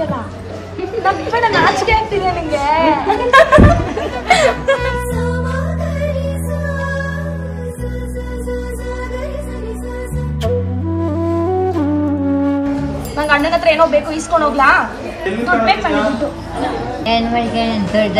ಅಂತೀಯಲ್ಲ ನಗ್ಬೇಡ ನಾಚಿಕೆ ಆಗ್ತಿದೆ ನಿಂಗೆ ನಂಗೆ ಅಣ್ಣನ ಹತ್ರ ಏನೋ ಬೇಕು ಇಸ್ಕೊಂಡು ಹೋಗ್ಲಾ ದುಡ್ಡು ಬೇಕು ನಂಗೆ ದುಡ್ಡು ಏನ್ ಮಾಡ್ಕೊಂಡು ದೊಡ್ಡ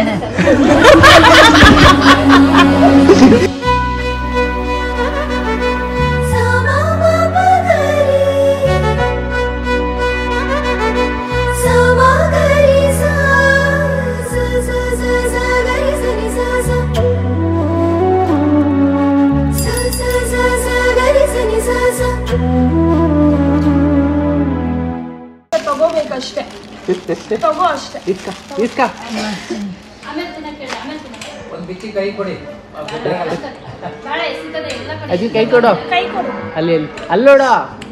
ತಗೋಬೇಕಷ್ಟೇ ತಗೋ ಅಷ್ಟೇ ಇಸ್ಕ ಇಸ್ಕ ಒಂದು ಬಿಚ್ಚಿ ಕೈ ಕೊಡಿ ಅಜ್ಜಿ ಕೈ ಕೊಡು ಕೈ ಕೊಡು ಅಲ್ಲಿ ಅಲ್ಲಿ ಅಲ್ಲಿ ನೋಡು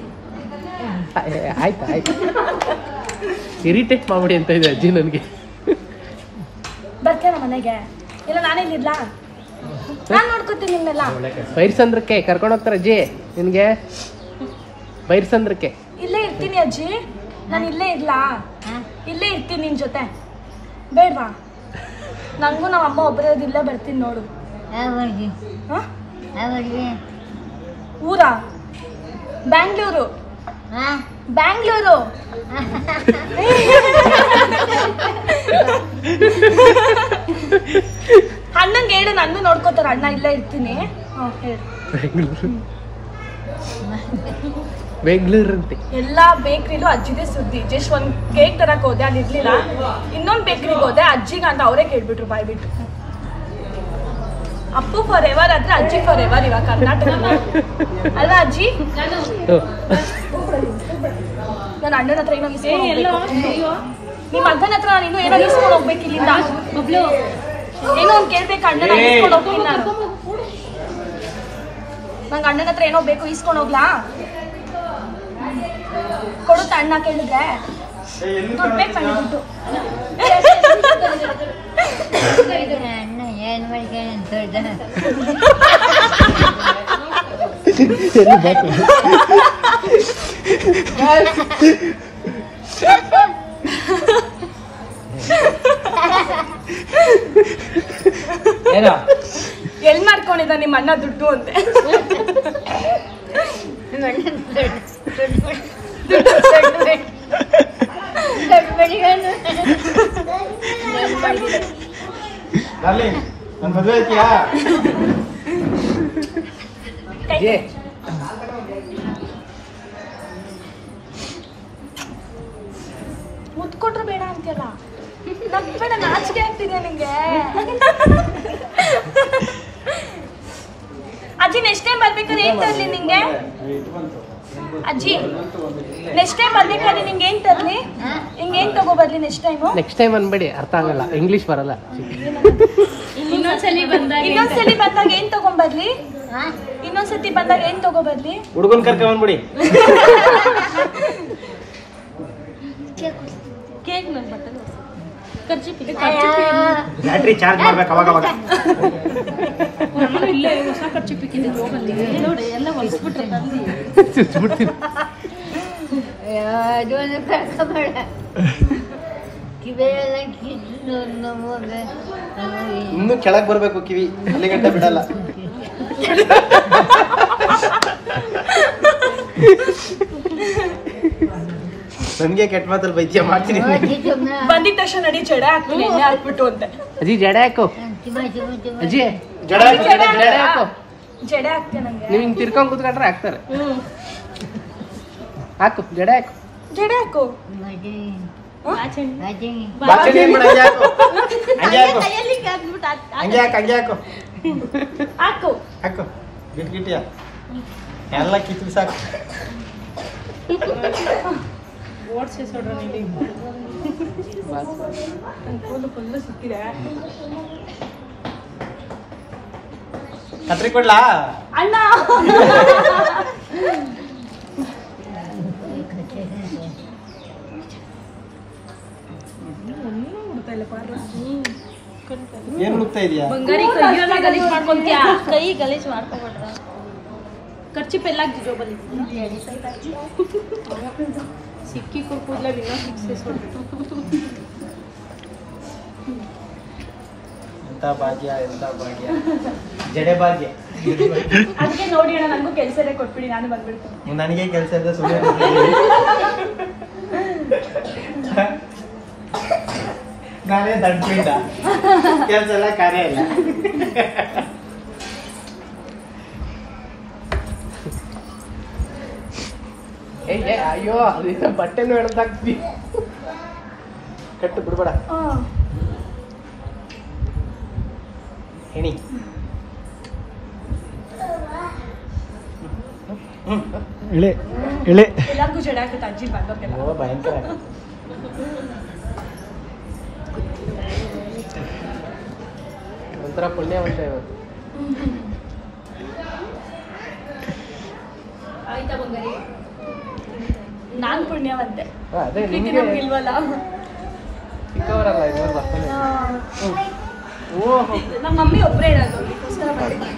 ಆಯ್ತು ಆಯ್ತು ಇರಿಟೇಟ್ ಮಾಡ್ಬಿಡಿ ಅಂತ ಇದೆ ಅಜ್ಜಿ ನನಗೆ ಬರ್ತೀಯ ಮನೆಗೆ ಇಲ್ಲ ನಾನೇ ಇಲ್ಲಿರ್ಲಾ ನಾನು ನೋಡ್ಕೊತೀನಿ ನಿಮ್ನೆಲ್ಲ ಬೈರ್ಸಂದ್ರಕ್ಕೆ ಕರ್ಕೊಂಡು ಹೋಗ್ತಾರೆ ಅಜ್ಜಿ ನಿನಗೆ ಬೈರ್ಸಂದ್ರಕ್ಕೆ ಇಲ್ಲೇ ಇರ್ತೀನಿ ಅಜ್ಜಿ ನಾನು ಇಲ್ಲೇ ಇರ್ಲಾ ಇಲ್ಲೇ ಇರ್ತೀನಿ ನಿನ್ ಜೊತೆ ಬೇಡ್ವಾ ನಂಗೂ ನಮ್ಮ ಅಮ್ಮ ಒಬ್ಬರೇ ಇಲ್ಲೇ ಬರ್ತೀನಿ ನೋಡು ಯಾವಾಗ ಹಾ ಯಾವಾಗ ಊರಾ ಬ್ಯಾಂಗ್ಳೂರು ಹಾ ಬ್ಯಾಂಗ್ಳೂರು ಅಣ್ಣಂಗೆ ಹೇಳು ನನ್ನ ನೋಡ್ಕೋತಾರ ಅಣ್ಣ ಇಲ್ಲೇ ಇರ್ತೀನಿ ಹಾ, ಹೇಳು ಬೆಂಗಳೂರು ಬೆಂಗಳೂರಂತೆ ಎಲ್ಲಾ ಬೇಕ್ರಿಲೂ ಅಜ್ಜಿದೇ ಸುದ್ದಿ ಜಸ್ಟ್ ಒಂದ್ ಕೇಕ್ ತರಕ್ ಹೋದೆ ಅಲ್ಲಿ ಇರ್ಲಿಲ್ಲ ಇನ್ನೊಂದ್ ಬೇಕ್ರಿಗೆ ಹೋದೆ ಅಜ್ಜಿಗ ಅಂತ ಅವರೇ ಕೇಳ್ಬಿಟ್ರು ಬಾಯ್ಬಿಟ್ಟು ಅಪ್ಪು ಫಾರ್ ಎವರ್ ಆದ್ರೆ ಅಜ್ಜಿ ಫಾರ್ ಎವರ್ ಇವಾಗ ಕರ್ನಾಟಕ ಅಲ್ವಾ ಅಜ್ಜಿ ನನ್ನ ಅಣ್ಣನ ಹತ್ರ ಏನೋ ಇಸ್ಕೊಂಡು ಹೋಗ್ಬೇಕು. ನಿಮ್ಮ ಅಣ್ಣನ ಹತ್ರ ನಾನು ಇನ್ನೂ ಏನೋ ಇಸ್ಕೊಂಡು ಹೋಗ್ಬೇಕು ಇಲ್ಲಿಂದ ಏನೋ ಒಂದ್ ಕೇಳ್ಬೇಕು ಅಣ್ಣನ ಇಸ್ಕೊಂಡು ಹೋಗ್ತೀನಿ ನಾನು ನಂಗೆ ಅಣ್ಣನ ಹತ್ರ ಏನೋ ಬೇಕು ಇಸ್ಕೊಂಡು ಹೋಗ್ಲಾ ಕೊಡುತ್ತ ಅಣ್ಣ ಕೇಳಿದ್ರೆ ದುಡ್ಡು ಬೇಕು ನಂಗೆ ದುಡ್ಡು ಅಣ್ಣ ಏನ್ ಮಾಡ್ಕೊಂಡು ದೊಡ್ಡ ಏನೋ ಎಲ್ ಮಾಡ್ಕೊಂಡಿದ್ದ ನಿಮ್ಮ ಅಣ್ಣ ದುಡ್ಡು ಅಂತೆ ಡಾರ್ಲಿಂಗ್ ನನ್ನ ಮದುವೆ ಐತಿಯಾ ಅಜ್ಜಿ ಮುದ್ದು ಕೊಟ್ರು ಬೇಡ ಅಂತೀಯಲ್ಲ ನಗ್ಬೇಡ ನಾಚಿಕೆ ಆಗ್ತಿದೆ ನಿಂಗೆ ಅಜ್ಜಿ ನೆಕ್ಸ್ಟ್ ಟೈಮ್ ಬರ್ಬೇಕಾದ್ರೆ ಏನ್ ತರ್ಲಿ ನಿಂಗೆ ಅಜ್ಜಿ ನೆಕ್ಸ್ಟ್ ಟೈಮ್ ಬರ್ಬೇಕಾದ್ರೆ ನಿಂಗೆ ಏನ್ ತರ್ಲಿ ಹಿಂಗೆ ಏನ್ ತಗೋ ಬರ್ಲಿ ನೆಕ್ಸ್ಟ್ ಟೈಮು ನೆಕ್ಸ್ಟ್ ಟೈಮ್ ಅನ್ಬೇಡಿ ಅರ್ಥ ಆಗಲ್ಲ ಇಂಗ್ಲೀಷ್ ಬರಲ್ಲ ಇನ್ನೊಂದ್ಸಲಿ ಬಂದಾಗ ಏನ್ ತಗೊಂಬರ್ಲಿ ಇನ್ನೊಂದ್ಸತಿ ಬಂದಾಗ ಏನ್ ತಗೋಬರ್ಲಿ ಹುಡುಗನ್ ಕರ್ಕೊಂಡ್ ಬಂದ್ಬಿಡಿ ಕೇಕ್ ನನ್ ಬಟ್ಟಲು ಬ್ಯಾಟ್ರಿ ಚಾರ್ಜ್ ಮಾಡ್ಬೇಕು ಅವಾಗ ಅವಾಗ ಚುಚ್ಬಿಡ್ತೀನಿ ಅದೊಂದು ಕರ್ಕೊಂಬೇಡ ಕಿವಿಯೆಲ್ಲ ಕಿತ್ತು ನಮಗೆ ಇನ್ನು ಕೆಳಗ್ ಬರ್ಬೇಕು ಕಿವಿ ಅಲ್ಲಿ ಗಂಟೆ ಬಿಡಲ್ಲ ನನ್ಗೆ ಕೆಟ್ಟ ಮಾತಲ್ಲಿ ಬೈದ್ಯ ಮಾಡ್ತೀನಿ ಬಂದಿದ ತಕ್ಷಣ ನಡಿ ಜಡೆ ಹಾಕ್ತೀನಿ ಎಣ್ಣೆ ಹಾಕ್ಬಿಟ್ಟು ಅಂತೆ ಅಜ್ಜಿ ಜಡೆ ಹಾಕು ಅಜ್ಜಿ ಜಡ ಹಾಕು, ಜಡ, ಜಡ. ಜಡೆ ಹಾಕು ಜಡೆ ಹಾಕ್ತೀನಿ ನಂಗೆ ನೀವು ಹಿಂಗೆ ತಿರ್ಕೊಂಡ್ ಕೂತ್ಕೊಂಡ್ರೆ ಹಾಕ್ತಾರೆ ಹಾಕು ಜಡೆ ಹಾಕು ಜಡೆ ಹಾಕು ಬಾಚಣಿ ಏನ್ ಮಾಡು, ಹಂಗೆ ಹಾಕು ಹಂಗೆ ಹಾಕು ಹಂಗೆ ಹಾಕು ಹಂಗೆ ಹಾಕು ಹಾಕು ಹಾಕು ಗಿಟ್ ಗಿಟ್ಟಿಯ ಎಲ್ಲ ಕಿತ್ತು ಸಾಕು ಫುಲ್ ಸಿಕ್ಕಿದೆ ಕತ್ರಿ ಕೊಡ್ಲಾ ಅಣ್ಣ ಏನ್ ಹುಡುಕ್ತಾ ಇದೀಯಾ ಬಂಗಾರಿ ಕೈಯೆಲ್ಲ ಗಲೀಜ್ ಮಾಡ್ಕೊಂತೀಯ ಕೈ ಗಲೀಜ್ ಮಾಡ್ಕೊಬಿಟ್ರ ಖರ್ಚಿಪ್ ಎಲ್ಲ ಜೋಬಲ್ಲಿ ಸಿಕ್ಕಿ ಕೂದಲೇ ವಿನೋ ಸಿಕ್ಸಸ್ ಎಂತ ಭಾಗ್ಯ ಎಂತ ಭಾಗ್ಯ ಜಡೆ ಭಾಗ್ಯ ಅದಕ್ಕೆ ನೋಡಿ ಅಣ್ಣ ನನಗೂ ಕೆಲಸನೇ ಕೊಟ್ಬಿಡಿ ನಾನು ಬಂದ್ಬಿಡ್ತೀನಿ ನನಗೆ ಕೆಲಸ ಇದೆ ಸುಮ್ಮನೆ ನಾನೇ ದಡ್ಪಿಂಡ ಕೆಲಸ ಎಲ್ಲ ಕಾರ್ಯ ಇಲ್ಲ ಏ ಏ, ಅಯ್ಯೋ ಅದೇನೋ ಬಟ್ಟೆನೂ ಎಳ್ದಾಕ್ತಿ ಕಟ್ಟು ಬಿಡ್ಬೇಡ ಹೆಣಿ ಇಳೆ ಇಳೆ ಎಲ್ಲರಿಗೂ ಜಡೆ ಹಾಕುತ್ತೆ ಅಜ್ಜಿ ಬಂದವ್ರಿಗೆಲ್ಲ ಓ ಭಯಂಕರ ಒಂಥರ ಪುಣ್ಯವಂತ ಇವತ್ತು ಆಯ್ತಾ ಬಂಗಾರಿ ನಾನ್ ಪುಣ್ಯವಂತೆ ಆ, ಅದೇ ಪ್ರೀತಿ ನಿಮ್ಗೆ ನಮ್ಗೆ ಇಲ್ವಲ್ಲ ಚಿಕ್ಕವರಲ್ಲ ಇವರು ಬರ್ತಾನೆ ಓಹೋ ನಮ್ಮ ಮಮ್ಮಿ ಒಬ್ಬರೇ ಇರೋದು ಅದಕ್ಕೋಸ್ಕರ ಬಂದಿದ್ದೆ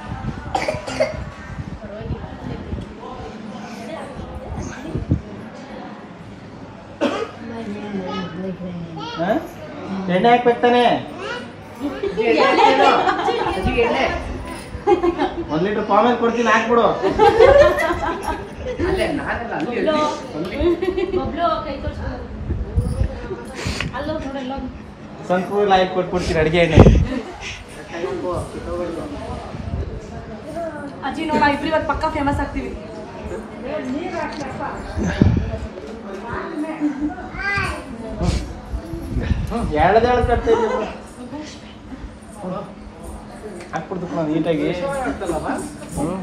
ಹಾ? ಎಣ್ಣೆ ಹಾಕ್ಬೇಕು ತಾನೆ ಅಜ್ಜಿಗೆ ಎಣ್ಣೆ ಒಂದ್ ಲೀಟರ್ ಪಾಮೇಲ್ ಕೊಡ್ತೀನಿ ಹಾಕ್ಬಿಡು ಅಲ್ಲೇ ನಾನೆಲ್ಲ ಅಲ್ಲಿ ಅಲ್ಲಿ ಅಲ್ಲಿ. ಬಬ್ಲು ಕೈ ತೋರ್ಸ್ಕೊ. ಅಲ್ಲೋ ನೋಡಲ್ಲ ಸನ್ಫ್ಲವರ್ ಆಯಿಲ್ ಕೊಟ್ಬಿಡ್ತೀನಿ ಅಡಿಗೆ ಎಣ್ಣೆ ಅಜ್ಜಿ ನೋಡ ಇಬ್ರು ಇವತ್ತು ಪಕ್ಕ ಫೇಮಸ್ ಆಗ್ತೀವಿ ಎಳ್ದು ಎಳ್ದು ಕಟ್ತಾ ಇದ್ದೀವಿ ಹಾಕ್ಬಿಡ್ತು ಕಣೋ ನೀಟಾಗಿ ಹ್ಮ್.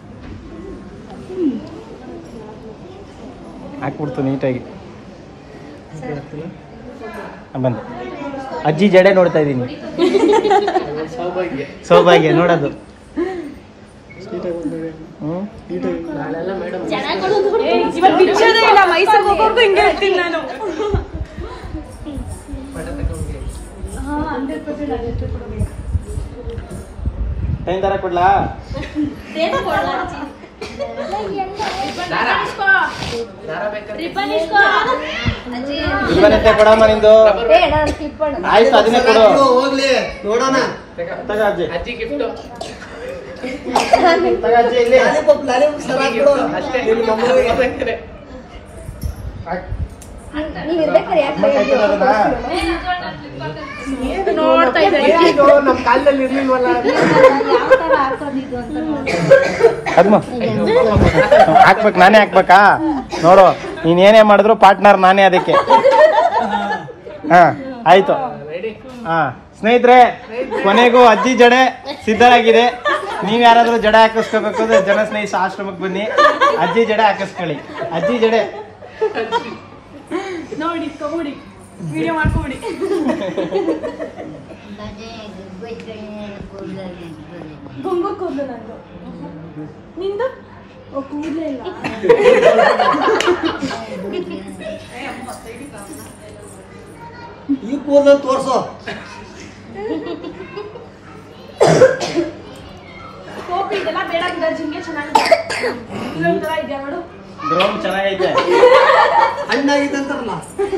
ಹಾಕ್ಬಿಡ್ತು ನೀಟಾಗಿ ಆ, ಬಂದೆ ಅಜ್ಜಿ ಜಡೆ ನೋಡ್ತಾ ಇದ್ದೀನಿ ಸೌಭಾಗ್ಯ ಸೌಭಾಗ್ಯ ನೋಡೋದು ಹ್ಮ್ ನಾಳೆಲ್ಲ ಮೇಡಮ್ ಇವತ್ತು ಬಿಚ್ಚೋದೇ ಇಲ್ಲ ಮೈಸೂರಿಗೆ ಹೋಗೋರ್ಗು ಹಿಂಗೆ ಹೇಳ್ತೀನಿ ನಾನು ಹಾ ಹಂಡ್ರೆಡ್ ಪರ್ಸೆಂಟ್ ಹಂಡ್ರೆಡ್ ಕೊಡಬೇಕು ಟೈಮ್ ತರ ಕೊಡ್ಲಾ ಏನು ಕೊಡಲ್ಲ ಅಜ್ಜಿ ದಾರ ಇಸ್ಕೋ. ದಾರ ಬೇಕಾದ್ರೆ ರಿಬ್ಬನ್ ಇಸ್ಕೋ. ಇಲ್ವನಂತೆ ಕೊಡಮ್ಮ ನಿಂದು ಬೇಡ ಕಿಪ್ಪಣ ಆಯ್ತು ಅದನ್ನೇ ಕೊಡು ಹೋಗ್ಲಿ ನೋಡೋಣ ತಗ ಅಜ್ಜಿ ಅಜ್ಜಿ ಗಿಫ್ಟು ತಗ ಅಜ್ಜಿ ಇಲ್ಲಿ ಲಾಲಿಪಾಪ್ ಲಾಲಿಪಾಪ್ ಸರ ಹಾಕ್ಬಿಡು ಅಷ್ಟೇ ನಿನ್ನ ಮೊಮ್ಮಗಳಿಗೆ. ಬೇಕಾದ್ರೆ. ನೀವ್ ಇರ್ಬೇಕಾರೆ ಯಾಕೆ ಅಮ್ಮ ಕೈ ತೊಳೆದನಾ? ನೋಡ್ತಾ ಇದ್ದಾರೆ ಏನಿದು ನಮ್ ಕಾಲದಲ್ಲಿ ಇರ್ಲಿಲ್ವಲ್ಲ ಯಾವ ತರ ಹಾಕೋದಿದ್ದು ಅಂತ ನೋಡಿ ಅದ್ಮ ಹಾಕ್ಬೇಕು ನಾನೇ ಹಾಕ್ಬೇಕಾ ನೋಡು ನೀನ್ ಏನೇ ಮಾಡಿದ್ರು ಪಾರ್ಟ್ನರ್ ನಾನೇ ಅದಕ್ಕೆ ಹಾ ಆಯ್ತು ರೆಡಿ ಹಾ ಸ್ನೇಹಿತರೆ ಕೊನೆಗೂ ಅಜ್ಜಿ ಜಡೆ ಸಿದ್ಧರಾಗಿದೆ ನೀವ್ ಯಾರಾದ್ರೂ ಜಡೆ ಹಾಕಿಸ್ಕೋಬೇಕು ಅಂದ್ರೆ ಜನ ಸ್ನೇಹಿತ ಆಶ್ರಮಕ್ಕೆ ಬನ್ನಿ ಅಜ್ಜಿ ಜಡೆ ಹಾಕಿಸ್ಕೊಳ್ಳಿ ಅಜ್ಜಿ ಜಡೆ ನೋಡಿ ತಗೊಡಿ ವಿಡಿಯೋ ಮಾಡ್ಕೊಬಿಡಿ ಮತ್ತೆ ಗುಬ್ಬಚ್ಚಿ ಕೂದಲಲ್ಲಿ ಇರ್ತದೆ. ಗುಂಗು ಕೂದಲು ನಂದು ನಿಂದು ಓ ಕೂದಲೇ ಇಲ್ಲ ಈ ಕೂದಲು ತೋರ್ಸು ಕೋಪಿ ಇದೆಲ್ಲ ಬೇಡ ಗಿಡ ಜಿಂಗೆ ಚೆನ್ನಾಗಿದೆ ಇಲ್ಲೊಂಥರ ಇದೆಯಾ ನೋಡು ಗ್ರೌಂಡ್ ಚೆನ್ನಾಗೈತೆ ಹಣ್ಣಾಗಿದೆ ಅಂತಾರಲ್ಲ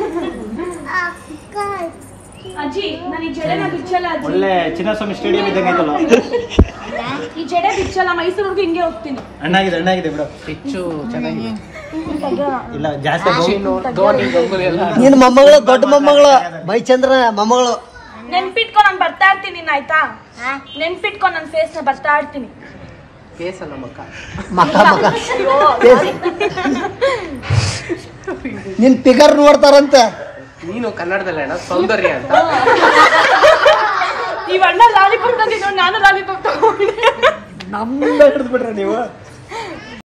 ಅಜ್ಜಿ ನಾನು ಈ ಜಡೆನ ಬಿಚ್ಚಲ್ಲ ಅಜ್ಜಿ ಒಳ್ಳೆ ಚಿನ್ನಸ್ವಾಮಿ ಸ್ಟೇಡಿಯಂ ಇದ್ದಂಗೆ ಐತಲ್ಲ ಈ ಜಡೆ ಬಿಚ್ಚಲ್ಲ ಮೈಸೂರಿಗೆ ಹಿಂಗೆ ಹೋಗ್ತೀನಿ ಹಣ್ಣಾಗಿದೆ ಹಣ್ಣಾಗಿದೆ ಬಿಡು ಹೆಚ್ಚು ಚೆನ್ನಾಗಿದೆ ಇಲ್ಲ ಜಾಸ್ತಿ ಸಚಿನ್, ಧೋನಿ ಗಂಗೂಲಿ ಎಲ್ಲ ನಿನ್ನ ಮೊಮ್ಮಗಳು ದೊಡ್ಡ ಮೊಮ್ಮಗಳು ಮೈಚಂದ್ರ ಮೊಮ್ಮಗಳು ನೆನ್ಪಿಟ್ಕೊ ನಾನು ಬರ್ತಾ ಇರ್ತೀನಿ ನಿನ್ನ ಆಯ್ತಾ ನೆನ್ಪಿಟ್ಕೊ ನನ್ನ ಫೇಸ್ ನ ಬರ್ತಾ ಇರ್ತೀನಿ ಕೇಸ್ ಅಲ್ಲ ಮಕ್ಕ ಮಕ್ಕ ಮಕ್ಕ ನಿನ್ ಫಿಗರ್ ನೋಡ್ತಾರಂತೆ ನೀನು ಕನ್ನಡದಲ್ಲಿ ಅಣ್ಣ ಸೌಂದರ್ಯ ಅಂತ ಈ ಅಣ್ಣ ಲಾಲಿಪಾಪ್ ತಂದಿದ್ದು ನಾನು ಲಾಲಿಪಾಪ್ ತಗೊಂಡೆ ನಮ್ಮಿಂದ ಹಿಡಿದ್ಬಿಟ್ರೆ ನೀವು